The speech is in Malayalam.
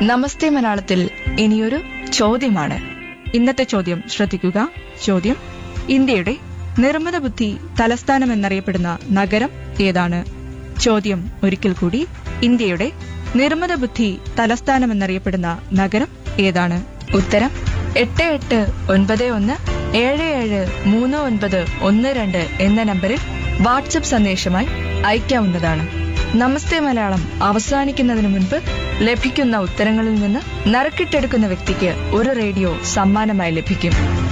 നമസ്തേ മലയാളത്തിൽ ഇനിയൊരു ചോദ്യമാണ് ഇന്നത്തെ ചോദ്യം ശ്രദ്ധിക്കുക ചോദ്യം ഇന്ത്യയുടെ നിർമ്മിത ബുദ്ധി തലസ്ഥാനം എന്നറിയപ്പെടുന്ന നഗരം ഏതാണ് ചോദ്യം ഒരിക്കൽ കൂടി ഇന്ത്യയുടെ നിർമ്മിത ബുദ്ധി തലസ്ഥാനം എന്നറിയപ്പെടുന്ന നഗരം ഏതാണ് ഉത്തരം എട്ട് എട്ട് ഒൻപത് ഒന്ന് ഏഴ് ഏഴ് മൂന്ന് ഒൻപത് ഒന്ന് രണ്ട് എന്ന നമ്പറിൽ വാട്സപ്പ് സന്ദേശമായി അയക്കാവുന്നതാണ് നമസ്തേ മലയാളം അവസാനിക്കുന്നതിന് മുൻപ് ലഭിക്കുന്ന ഉത്തരങ്ങളിൽ നിന്ന് നറുക്കിട്ടെടുക്കുന്ന വ്യക്തിക്ക് ഒരു റേഡിയോ സമ്മാനമായി ലഭിക്കും